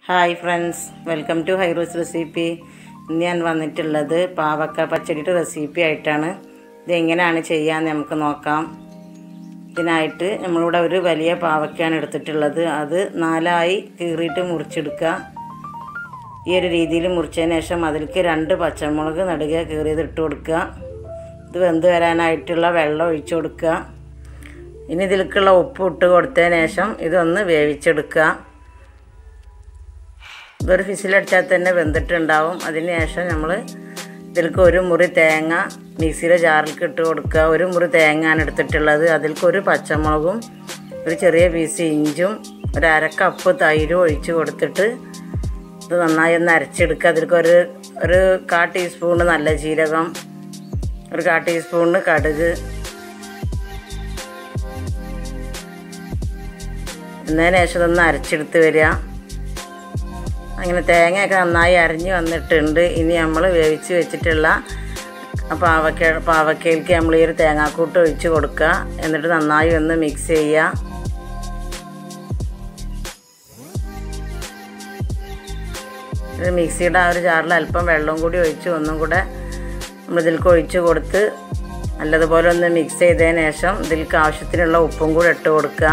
hi friends welcome to ഹൈറൂസ് recipe ഇന്ന് ഞാൻ വന്നിട്ടുള്ളത് പാവക്ക പച്ചടിയുടെ റെസിപ്പി ആയിട്ടാണ് ഇതെങ്ങനെയാണ് ചെയ്യാന്ന് നമുക്ക് നോക്കാം ഇതിനായിട്ട് നമ്മളിവിടെ ഒരു വലിയ പാവക്കയാണ് എടുത്തിട്ടുള്ളത് അത് നാലായി കീറിയിട്ട് മുറിച്ചെടുക്കുക ഈ ഒരു രീതിയിൽ മുറിച്ചതിന് ശേഷം അതിലേക്ക് രണ്ട് പച്ചമുളക് നടുക കീറിയത് ഇട്ട് കൊടുക്കുക ഇത് വെന്ത് വരാനായിട്ടുള്ള വെള്ളം ഒഴിച്ചു കൊടുക്കുക ഇനി ഇതിലേക്കുള്ള ഉപ്പ് ഇട്ട് കൊടുത്തതിന് ശേഷം ഇതൊന്ന് വേവിച്ചെടുക്കുക ഇതൊരു ഫിസിലടിച്ചാൽ തന്നെ വെന്തിട്ടുണ്ടാവും അതിന് ശേഷം നമ്മൾ ഇതിലേക്ക് ഒരു മുറി തേങ്ങ മിക്സിയിലെ ജാറിലേക്ക് ഇട്ട് കൊടുക്കുക ഒരു മുറി തേങ്ങയാണ് എടുത്തിട്ടുള്ളത് അതിലേക്ക് ഒരു പച്ചമുളകും ഒരു ചെറിയ പീസ് ഇഞ്ചും ഒരു അര കപ്പ് തൈരും ഒഴിച്ച് കൊടുത്തിട്ട് ഇത് നന്നായി ഒന്ന് അരച്ചെടുക്കുക അതിലേക്ക് ഒരു ഒരു കാ ടീസ്പൂണ് നല്ല ജീരകം ഒരു കാ ടീസ്പൂണ് കടുക് എന്നതിന് ശേഷം ഇതൊന്ന് അരച്ചെടുത്ത് വരിക അങ്ങനെ തേങ്ങയൊക്കെ നന്നായി അരിഞ്ഞ് വന്നിട്ടുണ്ട് ഇനി നമ്മൾ വേവിച്ച് വെച്ചിട്ടുള്ള പാവക്ക പാവക്കയിലേക്ക് നമ്മൾ ഈ ഒരു തേങ്ങാക്കൂട്ട് ഒഴിച്ച് കൊടുക്കുക എന്നിട്ട് നന്നായി ഒന്ന് മിക്സ് ചെയ്യുക ഒരു മിക്സിയുടെ ആ ഒരു ജാറിൽ അല്പം വെള്ളം കൂടി ഒഴിച്ച് ഒന്നും കൂടെ നമ്മൾ ഇതിലേക്ക് ഒഴിച്ച് കൊടുത്ത് നല്ലതുപോലെ ഒന്ന് മിക്സ് ചെയ്തതിന് ശേഷം ഇതിലേക്ക് ആവശ്യത്തിനുള്ള ഉപ്പും കൂടെ ഇട്ട് കൊടുക്കുക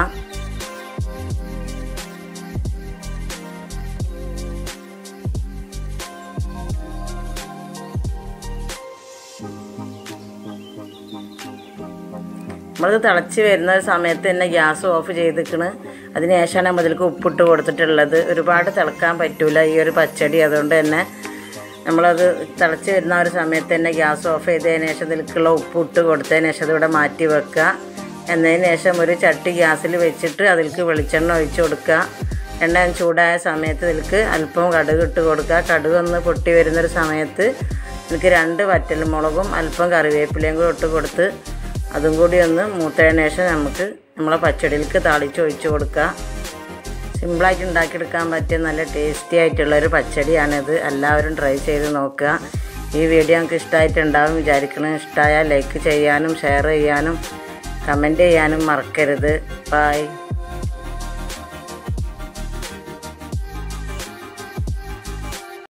നമ്മളത് തിളച്ച് വരുന്ന സമയത്ത് തന്നെ ഗ്യാസ് ഓഫ് ചെയ്തിക്കണ് അതിന് ശേഷമാണ് നമ്മൾ ഇതിലേക്ക് ഉപ്പിട്ട് കൊടുത്തിട്ടുള്ളത് ഒരുപാട് തിളക്കാൻ പറ്റൂല ഈ ഒരു പച്ചടി അതുകൊണ്ട് തന്നെ നമ്മളത് തിളച്ച് വരുന്ന ഒരു സമയത്ത് തന്നെ ഗ്യാസ് ഓഫ് ചെയ്തതിന് ശേഷം ഇതിലേക്കുള്ള ഉപ്പിട്ട് കൊടുത്തതിന് ശേഷം അതിവിടെ മാറ്റി വെക്കുക എന്നതിന് ശേഷം ഒരു ചട്ടി ഗ്യാസിൽ വെച്ചിട്ട് അതിലേക്ക് വെളിച്ചെണ്ണ ഒഴിച്ച് കൊടുക്കുക എണ്ണ ചൂടായ സമയത്ത് ഇതിലേക്ക് അല്പം കടുക് ഇട്ട് കൊടുക്കുക കടുക് ഒന്ന് പൊട്ടി വരുന്നൊരു സമയത്ത് ഇതിലേക്ക് രണ്ട് വറ്റൽമുളകും അല്പം കറിവേപ്പിലയും കൂടി ഇട്ട് കൊടുത്ത് അതും കൂടി ഒന്ന് മൂത്തതിന് ശേഷം നമുക്ക് നമ്മളെ പച്ചടിയിലേക്ക് താളിച്ച് ഒഴിച്ച് കൊടുക്കുക സിമ്പിളായിട്ട് ഉണ്ടാക്കിയെടുക്കാൻ പറ്റിയ നല്ല ടേസ്റ്റി ആയിട്ടുള്ളൊരു പച്ചടിയാണിത് എല്ലാവരും ട്രൈ ചെയ്ത് നോക്കുക ഈ വീഡിയോ നിങ്ങൾക്ക് ഇഷ്ടമായിട്ടുണ്ടാവും വിചാരിക്കണം ഇഷ്ടമായാൽ ലൈക്ക് ചെയ്യാനും ഷെയർ ചെയ്യാനും കമൻറ്റ് ചെയ്യാനും മറക്കരുത് ബൈ